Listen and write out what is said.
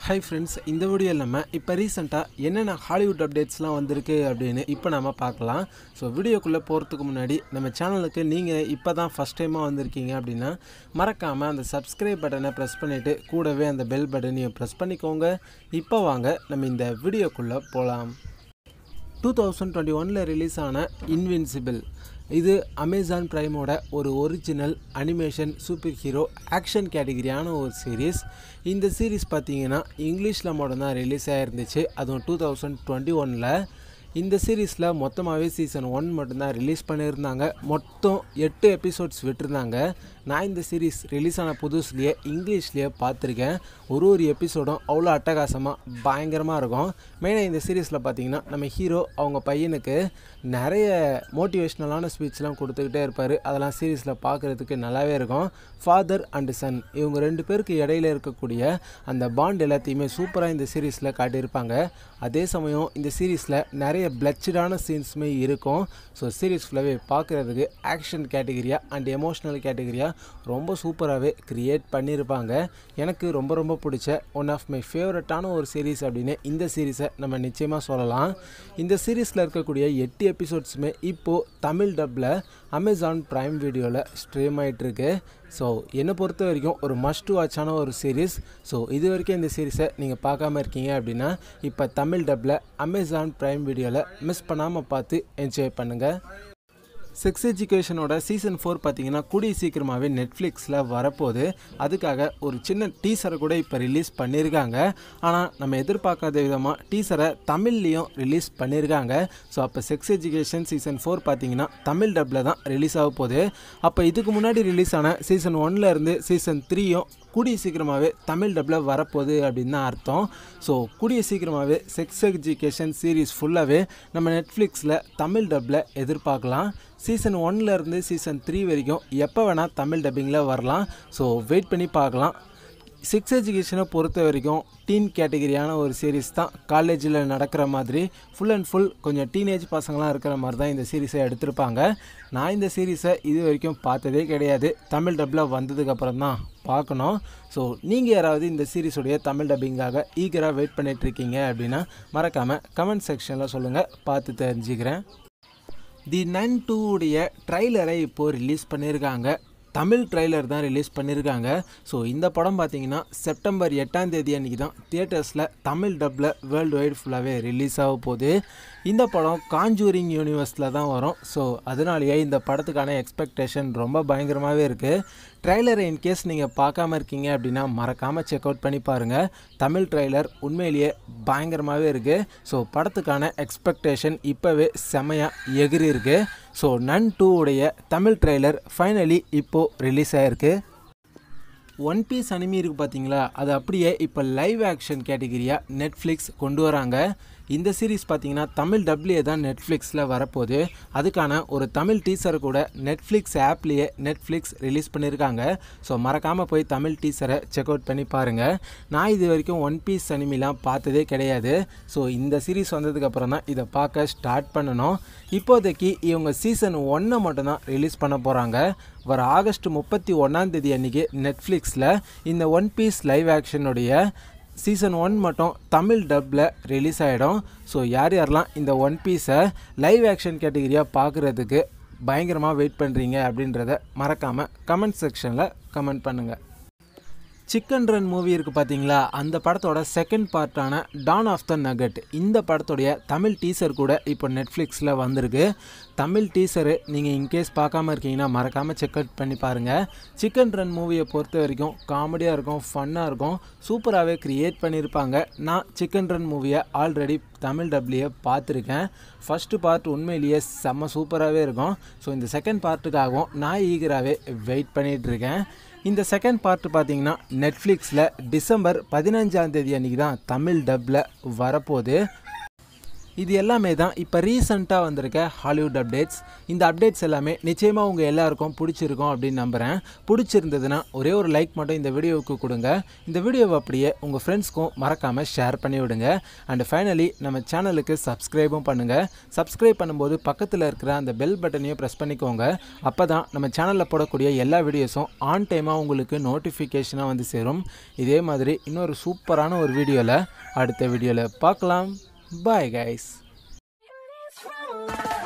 Hi friends இந்த வீடியோவில் நம்ம இப்போ ரீசெண்டாக என்னென்ன ஹாலிவுட் அப்டேட்ஸ்லாம் வந்திருக்கு அப்படின்னு இப்போ நம்ம பார்க்கலாம் ஸோ வீடியோக்குள்ளே போகிறதுக்கு முன்னாடி நம்ம சேனலுக்கு நீங்கள் இப்போ தான் ஃபஸ்ட் டைமாக வந்திருக்கீங்க அப்படின்னா மறக்காமல் அந்த சப்ஸ்கிரைப் பட்டனை ப்ரெஸ் பண்ணிவிட்டு கூடவே அந்த பெல் பட்டனையும் ப்ரெஸ் பண்ணிக்கோங்க இப்போ வாங்க நம்ம இந்த வீடியோக்குள்ளே போகலாம் டூ தௌசண்ட் டுவெண்ட்டி ஒனில் ரிலீஸ் ஆன இன்வின்சிபிள் இது அமேசான் ப்ரைமோட ஒரு original animation super hero action கேட்டகிரியான ஒரு சீரீஸ் இந்த சீரீஸ் பார்த்தீங்கன்னா இங்கிலீஷில் மட்டும்தான் ரிலீஸ் ஆகிருந்துச்சு அதுவும் டூ தௌசண்ட் டுவெண்ட்டி ஒனில் இந்த சீரீஸில் மொத்தமாகவே சீசன் ஒன் மட்டும்தான் ரிலீஸ் பண்ணியிருந்தாங்க மொத்தம் எட்டு எபிசோட்ஸ் விட்டுருந்தாங்க நான் இந்த சீரீஸ் ரிலீஸ் ஆன புதுசுலேயே இங்கிலீஷ்லேயே பார்த்துருக்கேன் ஒரு ஒரு எபிசோடும் அவ்வளோ அட்டகாசமாக பயங்கரமாக இருக்கும் மெயினாக இந்த சீரீஸில் பார்த்தீங்கன்னா நம்ம ஹீரோ அவங்க பையனுக்கு நிறைய மோட்டிவேஷ்னலான ஸ்பீச்லாம் கொடுத்துக்கிட்டே இருப்பார் அதெல்லாம் சீரீஸில் பார்க்குறதுக்கு நல்லாவே இருக்கும் ஃபாதர் அண்ட் சன் இவங்க ரெண்டு பேருக்கு இடையில இருக்கக்கூடிய அந்த பாண்ட் எல்லாத்தையுமே சூப்பராக இந்த சீரீஸில் காட்டியிருப்பாங்க அதே சமயம் இந்த சீரீஸில் நிறைய பிளச்சடான சீன்ஸுமே இருக்கும் ஸோ சீரீஸ் ஃபுல்லாகவே பார்க்குறதுக்கு ஆக்ஷன் கேட்டகிரியாக அண்ட் எமோஷ்னல் கேட்டகிரியாக ரொம்ப சூப்பராகவே க்ரியேட் பண்ணியிருப்பாங்க எனக்கு ரொம்ப ரொம்ப பிடிச்ச ஒன் ஆஃப் மை ஃபேவரட்டான ஒரு சீரீஸ் அப்படின்னு இந்த சீரீஸை நம்ம நிச்சயமாக சொல்லலாம் இந்த சீரீஸில் இருக்கக்கூடிய எட்டு எபிசோட்ஸுமே இப்போது தமிழ் டப்பில் அமேசான் ப்ரைம் வீடியோவில் ஸ்ட்ரீம் ஆகிட்டுருக்கு ஸோ என்னை பொறுத்த வரைக்கும் ஒரு மஸ்ட் வாட்சான ஒரு சீரீஸ் ஸோ இது வரைக்கும் இந்த சீரீஸை நீங்கள் பார்க்காம இருக்கீங்க அப்படின்னா இப்போ தமிழ் டப்பில் அமேசான் ப்ரைம் வீடியோவில் மிஸ் பண்ணாமல் பார்த்து என்ஜாய் பண்ணுங்கள் செக்ஸ் எஜுகேஷனோட சீசன் ஃபோர் பார்த்தீங்கன்னா கூடிய சீக்கிரமாகவே நெட்ஃப்ளிக்ஸில் வரப்போகுது அதுக்காக ஒரு சின்ன டீசரை கூட இப்போ ரிலீஸ் பண்ணியிருக்காங்க ஆனால் நம்ம எதிர்பார்க்காத விதமாக டீசரை தமிழ்லேயும் ரிலீஸ் பண்ணியிருக்காங்க ஸோ அப்போ செக்ஸ் எஜுகேஷன் சீசன் ஃபோர் பார்த்தீங்கன்னா தமிழ் டப்பில் தான் ரிலீஸ் ஆக போகுது அப்போ இதுக்கு முன்னாடி ரிலீஸ் ஆன சீசன் ஒன்ல இருந்து சீசன் த்ரீயும் கூடிய சீக்கிரமாகவே தமிழ் டப்பில் வரப்போகுது அப்படின்னு தான் அர்த்தம் ஸோ கூடிய சீக்கிரமாகவே செக்ஸ் எஜுகேஷன் சீரீஸ் ஃபுல்லாகவே நம்ம நெட்ஃப்ளிக்ஸில் தமிழ் டப்பில் எதிர்பார்க்கலாம் சீசன் ஒன்லேருந்து சீசன் த்ரீ வரைக்கும் எப்போ வேணால் தமிழ் டப்பிங்கில் வரலாம் ஸோ வெயிட் பண்ணி பார்க்கலாம் சிக்ஸ் எஜுகேஷனை பொறுத்த வரைக்கும் டீன் கேட்டகிரியான ஒரு சீரீஸ் தான் காலேஜில் நடக்கிற மாதிரி ஃபுல் அண்ட் ஃபுல் கொஞ்சம் டீனேஜ் பசங்களாம் இருக்கிற மாதிரி தான் இந்த சீரீஸை எடுத்திருப்பாங்க நான் இந்த சீரீஸை இது வரைக்கும் பார்த்ததே கிடையாது தமிழ் டப்பில் வந்ததுக்கப்புறம் தான் பார்க்கணும் ஸோ நீங்கள் யாராவது இந்த சீரீஸுடைய தமிழ் டப்பிங்காக ஈகராக வெயிட் பண்ணிகிட்ருக்கீங்க அப்படின்னா மறக்காமல் கமெண்ட் செக்ஷனில் சொல்லுங்கள் பார்த்து தெரிஞ்சுக்கிறேன் தி நைன் டூவுடைய ட்ரைலரை இப்போது ரிலீஸ் பண்ணியிருக்காங்க தமிழ் ட்ரைலர் தான் ரிலீஸ் பண்ணியிருக்காங்க ஸோ இந்த படம் பார்த்தீங்கன்னா செப்டம்பர் எட்டாம் தேதி அன்றைக்கி தான் தியேட்டர்ஸில் தமிழ் டப்பில் வேர்ல்டு வைடு ஃபுல்லாகவே ரிலீஸ் ஆக போகுது இந்த படம் காஞ்சூரிங் யூனிவர்ஸில் தான் வரும் ஸோ அதனாலேயே இந்த படத்துக்கான எக்ஸ்பெக்டேஷன் ரொம்ப பயங்கரமாகவே இருக்குது ட்ரைலரை இன்கேஸ் நீங்கள் பார்க்காம இருக்கீங்க அப்படின்னா மறக்காமல் செக் அவுட் பண்ணி பாருங்கள் தமிழ் ட்ரைலர் உண்மையிலேயே பயங்கரமாகவே இருக்குது ஸோ படத்துக்கான எக்ஸ்பெக்டேஷன் இப்போவே செமையாக எகிரி இருக்குது ஸோ நன் டூ உடைய தமிழ் ட்ரைலர் ஃபைனலி இப்போது ரிலீஸ் ஆகிருக்கு ஒன் பீஸ் அனிமி இருக்குது பார்த்தீங்களா அது அப்படியே இப்போ லைவ் ஆக்ஷன் கேட்டகிரியாக நெட்ஃப்ளிக்ஸ் கொண்டு வராங்க இந்த சீரீஸ் பார்த்தீங்கன்னா தமிழ் டப்ளியே தான் நெட்ஃப்ளிக்ஸில் வரப்போகுது அதுக்கான ஒரு தமிழ் டீசர் கூட நெட்ஃப்ளிக்ஸ் ஆப்லேயே நெட்ஃப்ளிக்ஸ் ரிலீஸ் பண்ணியிருக்காங்க ஸோ மறக்காமல் போய் தமிழ் டீசரை செக் அவுட் பண்ணி பாருங்கள் நான் இது வரைக்கும் ஒன் பீஸ் அனிமிலாம் பார்த்ததே கிடையாது ஸோ இந்த சீரீஸ் வந்ததுக்கப்புறம் தான் இதை பார்க்க ஸ்டார்ட் பண்ணணும் இப்போதைக்கு இவங்க சீசன் ஒன்னை மட்டும்தான் ரிலீஸ் பண்ண போகிறாங்க வர ஆகஸ்ட் முப்பத்தி ஒன்றாந்தேதி அன்றைக்கி நெட்ஃப்ளிக்ஸில் இந்த ஒன் பீஸ் லைவ் ஆக்ஷனுடைய சீசன் ஒன் மட்டும் தமிழ் டப்பில் ரிலீஸ் ஆகிடும் ஸோ யார் யாரெல்லாம் இந்த ஒன் பீஸை லைவ் ஆக்ஷன் கேட்டகிரியாக பார்க்குறதுக்கு பயங்கரமாக வெயிட் பண்ணுறீங்க அப்படின்றத மறக்காமல் கமெண்ட் செக்ஷனில் கமெண்ட் பண்ணுங்கள் சிக்கன் ரன் மூவி இருக்குது பார்த்தீங்களா அந்த படத்தோட செகண்ட் பார்ட்டான டான் ஆஃப் த நகட் இந்த படத்தோடைய தமிழ் டீசர் கூட இப்போ நெட்ஃப்ளிக்ஸில் வந்திருக்கு தமிழ் டீசரு நீங்கள் இன்கேஸ் பார்க்காம இருக்கீங்கன்னா மறக்காமல் செக் அவுட் பண்ணி பாருங்கள் சிக்கன் ரன் மூவியை பொறுத்த வரைக்கும் காமெடியாக இருக்கும் ஃபன்னாக இருக்கும் சூப்பராகவே க்ரியேட் பண்ணியிருப்பாங்க நான் சிக்கன் ரன் மூவியை ஆல்ரெடி தமிழ் டப்ளியே பார்த்துருக்கேன் ஃபஸ்ட்டு பார்ட் உண்மையிலேயே செம்ம சூப்பராகவே இருக்கும் ஸோ இந்த செகண்ட் பார்ட்டுக்காகவும் நான் ஈகராகவே வெயிட் பண்ணிகிட்ருக்கேன் இந்த செகண்ட் பார்ட் பார்த்தீங்கன்னா நெட்ஃப்ளிக்ஸில் டிசம்பர் பதினஞ்சாம் தேதி அன்றைக்கி தான் தமிழ் டப்பில் வரப்போகுது இது எல்லாமே தான் இப்போ ரீசெண்டாக வந்திருக்க ஹாலிவுட் அப்டேட்ஸ் இந்த அப்டேட்ஸ் எல்லாமே நிச்சயமாக உங்கள் எல்லாருக்கும் பிடிச்சிருக்கும் அப்படின்னு நம்புகிறேன் பிடிச்சிருந்ததுன்னா ஒரே ஒரு லைக் மட்டும் இந்த வீடியோவுக்கு கொடுங்க இந்த வீடியோவை அப்படியே உங்கள் ஃப்ரெண்ட்ஸ்க்கும் மறக்காமல் ஷேர் பண்ணி விடுங்க அண்ட் ஃபைனலி நம்ம சேனலுக்கு சப்ஸ்கிரைபும் பண்ணுங்கள் சப்ஸ்கிரைப் பண்ணும்போது பக்கத்தில் இருக்கிற அந்த பெல் பட்டனையும் ப்ரெஸ் பண்ணிக்கோங்க அப்போ தான் நம்ம சேனலில் போடக்கூடிய எல்லா வீடியோஸும் ஆன் டைமாக உங்களுக்கு நோட்டிஃபிகேஷனாக வந்து சேரும் இதே மாதிரி இன்னொரு சூப்பரான ஒரு வீடியோவில் அடுத்த வீடியோவில் பார்க்கலாம் பாய் கைஸ் It's wrong.